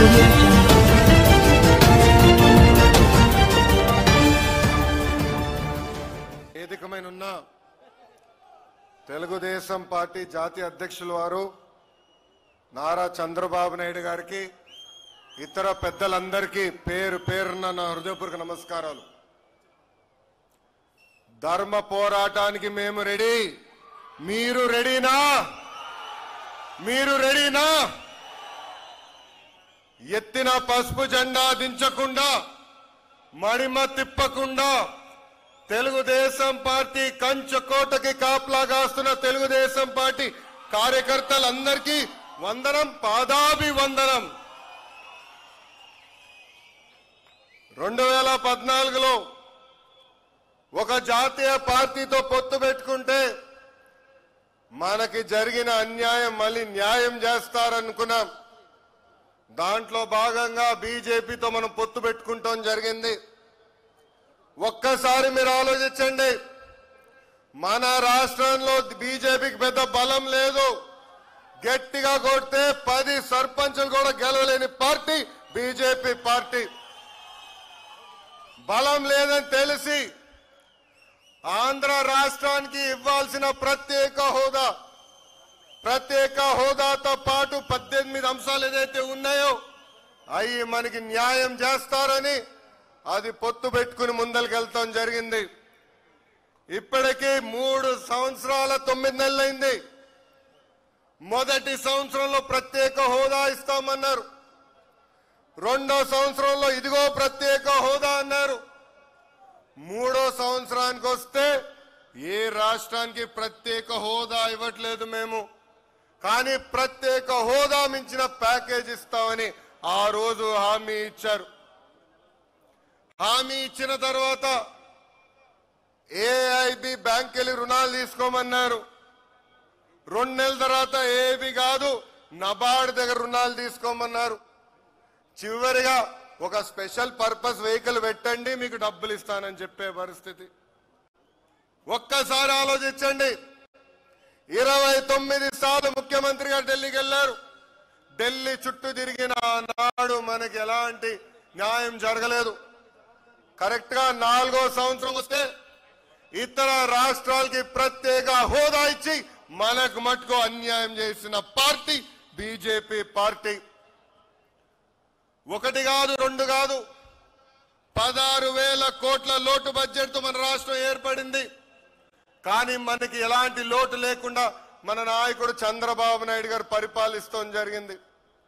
audio jungle. వేదికమైన ఉన్న Telugu Desam party జాతీయ అధ్యక్షుల వారు నారా చంద్రబాబు నాయుడు గారికి ఇతర పెద్దలందరికీ పేరు పేరున నా హృదయపూర్వక నమస్కారాలు ధర్మ పోరాటానికి మేము రెడీ మీరు రెడీనా మీరు రెడీనా ఎత్తిన పసుపు జెండా దించకుండా మడిమ తిప్పకుండా తెలుగుదేశం పార్టీ కంచుకోటకి కాపలా కాస్తున్న తెలుగుదేశం పార్టీ కార్యకర్తలందరికీ వందనం పాదాభి వందనం రెండు వేల పద్నాలుగులో ఒక జాతీయ పార్టీతో పొత్తు పెట్టుకుంటే మనకి జరిగిన అన్యాయం మళ్ళీ న్యాయం చేస్తారనుకున్నాం దాంట్లో భాగంగా బీజేపీతో మనం పొత్తు పెట్టుకుంటాం జరిగింది ఒక్కసారి మీరు ఆలోచించండి మన రాష్ట్రంలో బీజేపీకి పెద్ద బలం లేదు గట్టిగా కొడితే పది సర్పంచులు కూడా గెలవలేని పార్టీ బీజేపీ పార్టీ బలం లేదని తెలిసి ఆంధ్ర రాష్ట్రానికి ఇవ్వాల్సిన ప్రత్యేక హోదా ప్రత్యేక హోదాతో పాటు పద్దెనిమిది అంశాలు ఏదైతే ఉన్నాయో అవి మనకి న్యాయం చేస్తారని అది పొత్తు పెట్టుకుని ముందరికెళ్తాం జరిగింది ఇప్పటికీ మూడు సంవత్సరాల తొమ్మిది నెలలైంది మొదటి సంవత్సరంలో ప్రత్యేక హోదా ఇస్తామన్నారు రెండో సంవత్సరంలో ఇదిగో ప్రత్యేక హోదా అన్నారు మూడో సంవత్సరానికి వస్తే ఏ రాష్ట్రానికి ప్రత్యేక హోదా ఇవ్వట్లేదు మేము కానీ ప్రత్యేక హోదా మించిన ప్యాకేజ్ ఇస్తామని ఆ రోజు హామీ ఇచ్చారు హామీ ఇచ్చిన తర్వాత ఏఐబి బ్యాంక్ వెళ్ళి రుణాలు తీసుకోమన్నారు రెండు నెలల తర్వాత ఏబి కాదు నబార్డ్ దగ్గర రుణాలు తీసుకోమన్నారు చివరిగా ఒక స్పెషల్ పర్పస్ వెహికల్ పెట్టండి మీకు డబ్బులు ఇస్తానని చెప్పే పరిస్థితి ఒక్కసారి ఆలోచించండి ఇరవై తొమ్మిది సార్లు ముఖ్యమంత్రి గారు ఢిల్లీకి వెళ్లారు ఢిల్లీ చుట్టూ తిరిగిన నాడు మనకి ఎలాంటి న్యాయం జరగలేదు కరెక్ట్ గా నాలుగో సంవత్సరం వస్తే ఇతర రాష్ట్రాలకి ప్రత్యేక హోదా ఇచ్చి మనకు మటుకు అన్యాయం చేసిన పార్టీ బీజేపీ పార్టీ ఒకటి కాదు రెండు కాదు పదహారు వేల కోట్ల లోటు బడ్జెట్ తో మన రాష్ట్రం ఏర్పడింది కానీ మనకి ఎలాంటి లోటు లేకుండా మన నాయకుడు చంద్రబాబు నాయుడు గారు పరిపాలిస్తాం జరిగింది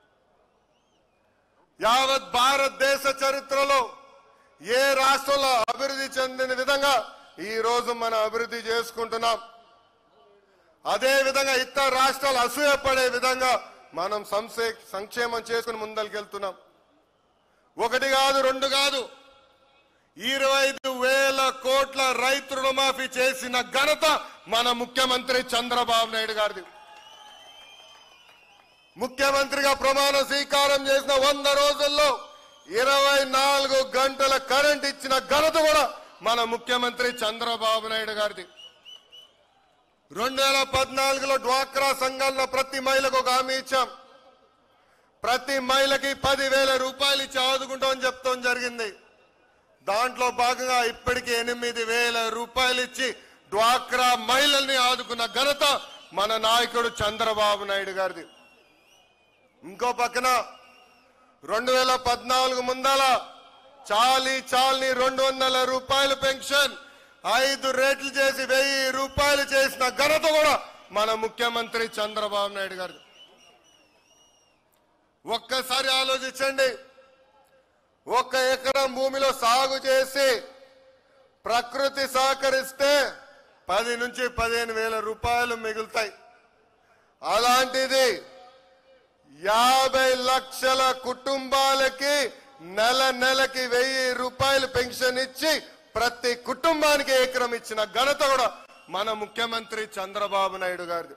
యావత్ భారతదేశ చరిత్రలో ఏ రాష్ట్రంలో అభివృద్ధి చెందిన విధంగా ఈ రోజు మనం అభివృద్ధి చేసుకుంటున్నాం అదే విధంగా ఇతర రాష్ట్రాలు అసూయపడే విధంగా మనం సంసే సంక్షేమం చేసుకుని ముందరికెళ్తున్నాం ఒకటి కాదు రెండు కాదు ఇరవై ఐదు వేల కోట్ల రైతు రుణమాఫీ చేసిన ఘనత మన ముఖ్యమంత్రి చంద్రబాబు నాయుడు గారిది ముఖ్యమంత్రిగా ప్రమాణ స్వీకారం చేసిన వంద రోజుల్లో ఇరవై నాలుగు గంటల కరెంట్ ఇచ్చిన ఘనత కూడా మన ముఖ్యమంత్రి చంద్రబాబు నాయుడు గారిది రెండు వేల పద్నాలుగులో డ్వాక్రా సంఘాల్లో ప్రతి మహిళకు ఒక హామీ ఇచ్చాం ప్రతి మహిళకి పదివేల రూపాయలు ఇచ్చి ఆదుకుంటామని చెప్తాం జరిగింది దాంట్లో భాగంగా ఇప్పటికి ఎనిమిది వేల రూపాయలు ఇచ్చి డ్వాక్రా మహిళల్ని ఆదుకున్న ఘనత మన నాయకుడు చంద్రబాబు నాయుడు గారిది ఇంకో పక్కన రెండు వేల పద్నాలుగు ముందల చాలి చాలని రెండు వందల రూపాయల పెన్షన్ ఐదు రేట్లు చేసి వెయ్యి రూపాయలు చేసిన ఘనత కూడా మన ముఖ్యమంత్రి చంద్రబాబు నాయుడు గారిది ఒక్కసారి ఆలోచించండి ఒక్క ఎకరం భూమిలో సాగు చేసి ప్రకృతి సహకరిస్తే పది నుంచి పదిహేను వేల రూపాయలు మిగులుతాయి అలాంటిది యాభై లక్షల కుటుంబాలకి నెల నెలకి వెయ్యి రూపాయలు పెన్షన్ ఇచ్చి ప్రతి కుటుంబానికి ఎకరం ఇచ్చిన ఘనత కూడా మన ముఖ్యమంత్రి చంద్రబాబు నాయుడు గారిది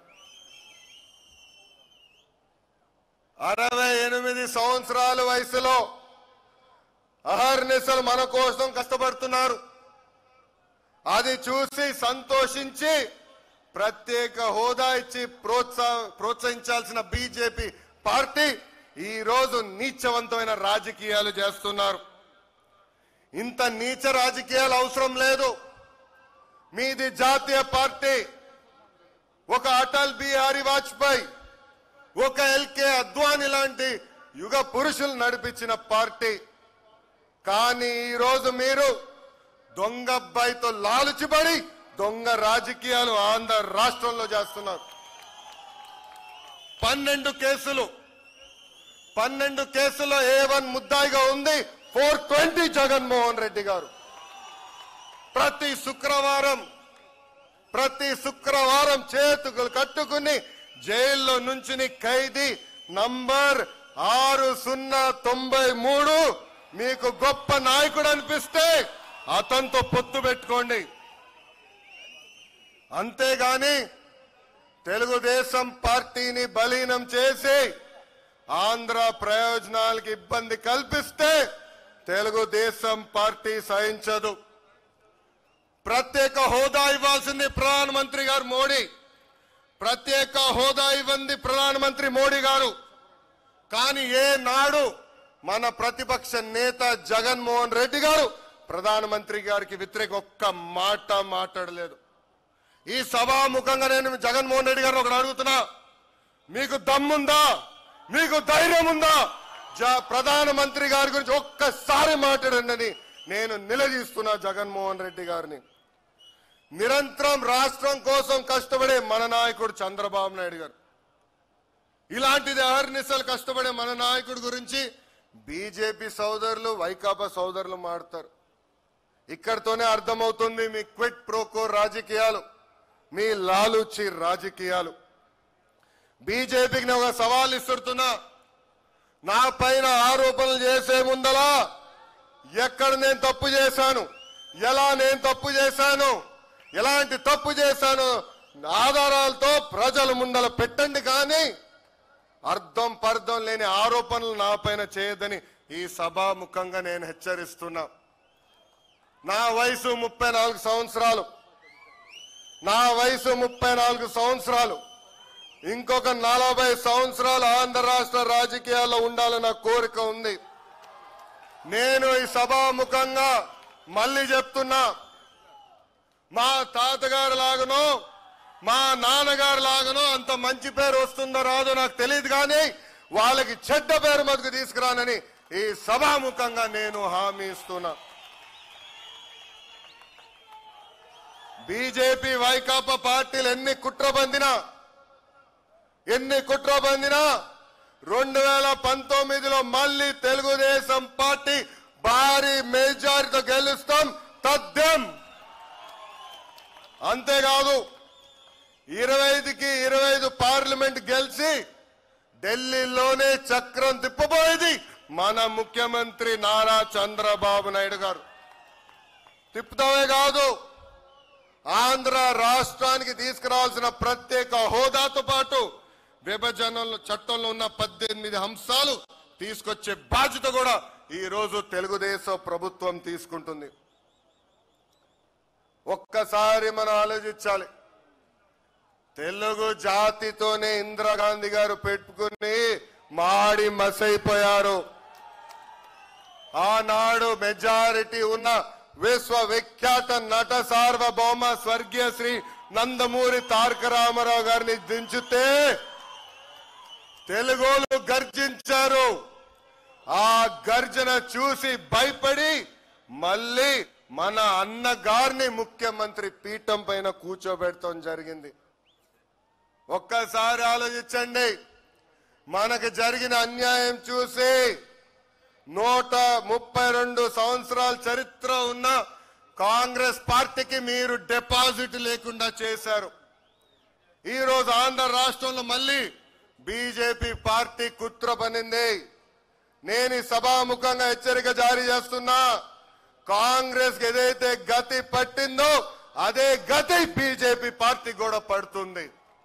అరవై ఎనిమిది సంవత్సరాల వయసులో అహర్నిశలు మన కోసం కష్టపడుతున్నారు అది చూసి సంతోషించి ప్రత్యేక హోదా ఇచ్చి ప్రోత్సా ప్రోత్సహించాల్సిన బీజేపీ పార్టీ ఈ రోజు నీచవంతమైన రాజకీయాలు చేస్తున్నారు ఇంత నీచ రాజకీయాలు అవసరం లేదు మీది జాతీయ పార్టీ ఒక అటల్ బిహారీ వాజ్పేయి ఒక ఎల్కే అద్వాని లాంటి యుగ పురుషులు నడిపించిన పార్టీ కానీ ఈ రోజు మీరు దొంగ అబ్బాయితో లాలుచిబడి దొంగ రాజకీయాలు ఆంధ్ర రాష్ట్రంలో చేస్తున్నారు పన్నెండు కేసులు పన్నెండు కేసుల్లో ఏ వన్ ముద్దాయిగా ఉంది ఫోర్ ట్వంటీ జగన్మోహన్ రెడ్డి గారు ప్రతి శుక్రవారం ప్రతి శుక్రవారం చేతుకులు కట్టుకుని జైల్లో నుంచుని ఖైదీ నంబర్ ఆరు సున్నా తొంభై మూడు మీకు గొప్ప నాయకుడు అనిపిస్తే అతనితో పొత్తు పెట్టుకోండి అంతేగాని తెలుగుదేశం పార్టీని బలీనం చేసి ఆంధ్ర ప్రయోజనాలకు ఇబ్బంది కల్పిస్తే తెలుగుదేశం పార్టీ సహించదు ప్రత్యేక హోదా ఇవ్వాల్సింది ప్రధానమంత్రి గారు మోడీ ప్రత్యేక హోదా ఇవ్వండి ప్రధానమంత్రి మోడీ గారు కానీ ఏ నాడు మన ప్రతిపక్ష నేత జగన్మోహన్ రెడ్డి గారు ప్రధానమంత్రి గారికి వ్యతిరేక ఒక్క మాట మాట్లాడలేదు ఈ సభాముఖంగా నేను జగన్మోహన్ రెడ్డి గారిని ఒకటి అడుగుతున్నా మీకు దమ్ముందా మీకు ధైర్యం ఉందా జ- ప్రధానమంత్రి గారి గురించి ఒక్కసారి మాట్లాడండి అని నేను నిలదీస్తున్నా జగన్మోహన్ రెడ్డి గారిని నిరంతరం రాష్ట్రం కోసం కష్టపడే మన నాయకుడు చంద్రబాబు నాయుడు గారు ఇలాంటిది అహర్నిశలు కష్టపడే మన నాయకుడి గురించి బీజేపీ సోదరులు వైకాపా సోదరులు మాడతారు ఇక్కడితోనే అర్థమవుతుంది మీ క్విట్ ప్రోకో రాజకీయాలు మీ లాలూచి రాజకీయాలు బీజేపీకి నేను ఒక సవాల్ ఇస్తున్నా నా పైన ఆరోపణలు చేసే ముందలా ఎక్కడ నేను తప్పు చేశాను ఎలా నేను తప్పు చేశాను ఎలాంటి తప్పు చేశాను ఆధారాలతో ప్రజల ముందల పెట్టండి కానీ అర్థం పర్థం లేని ఆరోపణలు నా పైన చేయదని ఈ సభాముఖంగా నేను హెచ్చరిస్తున్నా నా వయసు ముప్పై నాలుగు సంవత్సరాలు నా వయసు ముప్పై నాలుగు సంవత్సరాలు ఇంకొక నలభై సంవత్సరాలు ఆంధ్ర రాష్ట్ర రాజకీయాల్లో ఉండాలన్న కోరిక ఉంది నేను ఈ సభాముఖంగా మళ్ళీ చెప్తున్నా మా తాతగారు లాగనో మా నాన్నగారు లాగనో అంత మంచి పేరు వస్తుందో రాదో నాకు తెలియదు కానీ వాళ్ళకి చెడ్డ పేరు మటుకు తీసుకురానని ఈ సభాముఖంగా నేను హామీ ఇస్తున్నా బీజేపీ వైకాపా పార్టీలు ఎన్ని కుట్ర బందినా ఎన్ని కుట్ర బందినా రెండు వేల పంతొమ్మిదిలో మళ్ళీ తెలుగుదేశం పార్టీ భారీ మెజారిటీతో గెలుస్తాం తథ్యం అంతేకాదు ఇరవై ఐదుకి ఇరవై ఐదు పార్లమెంట్ గెలిచి ఢిల్లీలోనే చక్రం తిప్పబోయేది మన ముఖ్యమంత్రి నారా చంద్రబాబు నాయుడు గారు తిప్పుతామే కాదు ఆంధ్ర రాష్ట్రానికి తీసుకురావాల్సిన ప్రత్యేక హోదాతో పాటు విభజనలో చట్టంలో ఉన్న పద్దెనిమిది అంశాలు తీసుకొచ్చే బాధ్యత కూడా ఈ రోజు తెలుగుదేశం ప్రభుత్వం తీసుకుంటుంది ఒక్కసారి మనం ఆలోచించాలి తెలుగు జాతితోనే ఇందిరాగాంధీ గారు పెట్టుకుని మాడి మసైపోయారు ఆనాడు మెజారిటీ ఉన్న విశ్వవిఖ్యాత నట సార్వభౌమ స్వర్గీయ శ్రీ నందమూరి తారక రామారావు గారిని దించితే తెలుగోలు గర్జించారు ఆ గర్జన చూసి భయపడి మళ్ళీ మన అన్న గారిని ముఖ్యమంత్రి పీఠం పైన కూర్చోబెడతాం జరిగింది ఒక్కసారి ఆలోచించండి మనకు జరిగిన అన్యాయం చూసి నూట ముప్పై రెండు సంవత్సరాల చరిత్ర ఉన్న కాంగ్రెస్ పార్టీకి మీరు డిపాజిట్ లేకుండా చేశారు ఈ రోజు ఆంధ్ర రాష్ట్రంలో మళ్ళీ బీజేపీ పార్టీ కుట్ర పనింది నేను ఈ సభాముఖంగా హెచ్చరిక జారీ చేస్తున్నా కాంగ్రెస్ కి ఏదైతే గతి పట్టిందో అదే గతి బీజేపీ పార్టీ కూడా పడుతుంది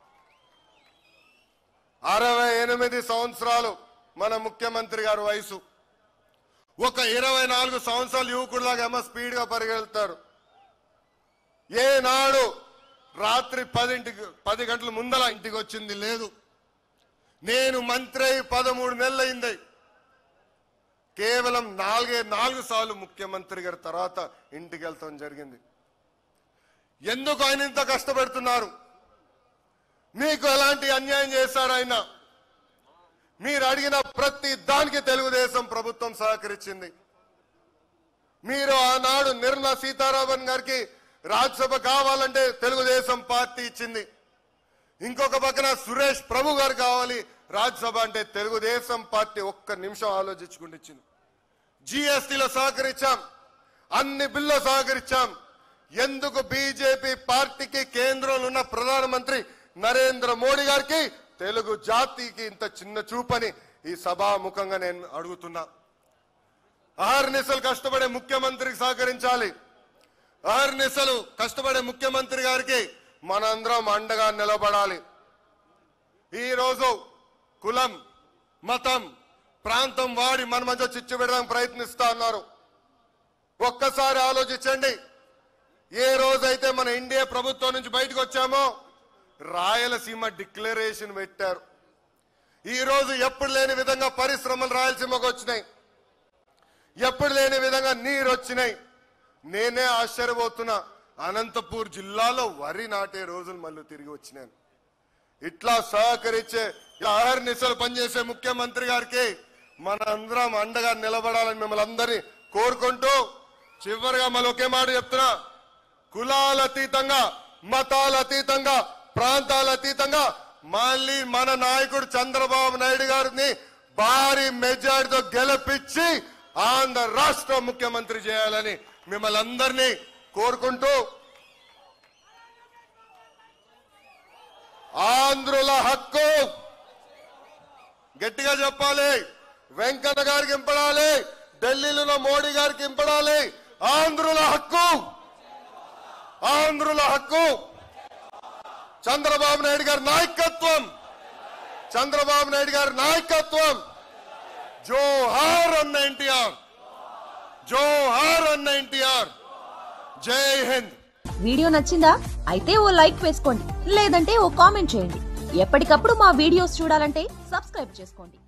అరవై ఎనిమిది సంవత్సరాలు మన ముఖ్యమంత్రి గారి వయసు ఒక ఇరవై నాలుగు సంవత్సరాలు యువకుడిలాగా ఏమో స్పీడ్ గా పరిగెళ్తారు ఏనాడు రాత్రి పదింటికి పది గంటల ముందల ఇంటికి వచ్చింది లేదు నేను మంత్రి అయి పదమూడు నెలలైంది కేవలం నాలుగే నాలుగు సార్లు ముఖ్యమంత్రి గారి తర్వాత ఇంటికి వెళ్తాం జరిగింది ఎందుకు ఆయన ఇంత కష్టపెడుతున్నారు మీకు ఎలాంటి అన్యాయం చేశారు ఆయన మీరు అడిగిన ప్రతి దానికి తెలుగుదేశం ప్రభుత్వం సహకరించింది మీరు ఆనాడు నిర్మలా సీతారామన్ గారికి రాజ్యసభ కావాలంటే తెలుగుదేశం పార్టీ ఇచ్చింది ఇంకొక పక్కన సురేష్ ప్రభు గారు కావాలి రాజ్యసభ అంటే తెలుగుదేశం పార్టీ ఒక్క నిమిషం ఆలోచించుకుంటూ ఇచ్చింది జిఎస్టీలో సహకరించాం అన్ని బిల్లు సహకరించాం ఎందుకు బీజేపీ పార్టీకి కేంద్రంలో ఉన్న ప్రధానమంత్రి నరేంద్ర మోడీ గారికి తెలుగు జాతికి ఇంత చిన్న చూపని ఈ సభాముఖంగా నేను అడుగుతున్నా అహర్నిశలు కష్టపడే ముఖ్యమంత్రికి సహకరించాలి అహర్నిశలు కష్టపడే ముఖ్యమంత్రి గారికి మనందరం అండగా నిలబడాలి ఈ రోజు కులం మతం ప్రాంతం వాడి మన మధ్య చిచ్చు పెడడానికి ప్రయత్నిస్తా ఉన్నారు ఒక్కసారి ఆలోచించండి ఏ రోజైతే మన ఇండియా ప్రభుత్వం నుంచి బయటకు వచ్చామో రాయలసీమ డిక్లరేషన్ పెట్టారు ఈ రోజు ఎప్పుడు లేని విధంగా పరిశ్రమలు రాయలసీమకు వచ్చినాయి ఎప్పుడు లేని విధంగా నీరు వచ్చినాయి నేనే ఆశ్చర్యపోతున్నా అనంతపూర్ జిల్లాలో వరి నాటే రోజులు మళ్ళీ తిరిగి వచ్చినాను ఇట్లా సహకరించే ఇలా అహర్నిశలు పనిచేసే ముఖ్యమంత్రి గారికి మనందరం అండగా నిలబడాలని మిమ్మల్ని అందరినీ కోరుకుంటూ చివరిగా మళ్ళీ ఒకే మాట చెప్తున్నా కులాల అతీతంగా మతాల అతీతంగా ప్రాంతాల అతీతంగా మళ్ళీ మన నాయకుడు చంద్రబాబు నాయుడు గారిని భారీ మెజారిటీతో గెలిపించి ఆంధ్ర రాష్ట్ర ముఖ్యమంత్రి చేయాలని మిమ్మల్ని అందరినీ కోరుకుంటూ ఆంధ్రుల హక్కు గట్టిగా చెప్పాలి వెంకన్న గారికి ఇంపడాలి ఢిల్లీలో ఉన్న మోడీ గారికి ఇంపడాలి ఆంధ్రుల హక్కు ఆంధ్రుల హక్కు చంద్రబాబు నాయుడు గారి నాయకత్వం చంద్రబాబు నాయుడు గారి నాయకత్వం జోహార్ అన్న ఎన్టీఆర్ జోహార్ అన్న ఎన్టీఆర్ జై హింద్ వీడియో నచ్చిందా అయితే ఓ లైక్ వేసుకోండి లేదంటే ఓ కామెంట్ చేయండి ఎప్పటికప్పుడు మా వీడియోస్ చూడాలంటే సబ్స్క్రైబ్ చేసుకోండి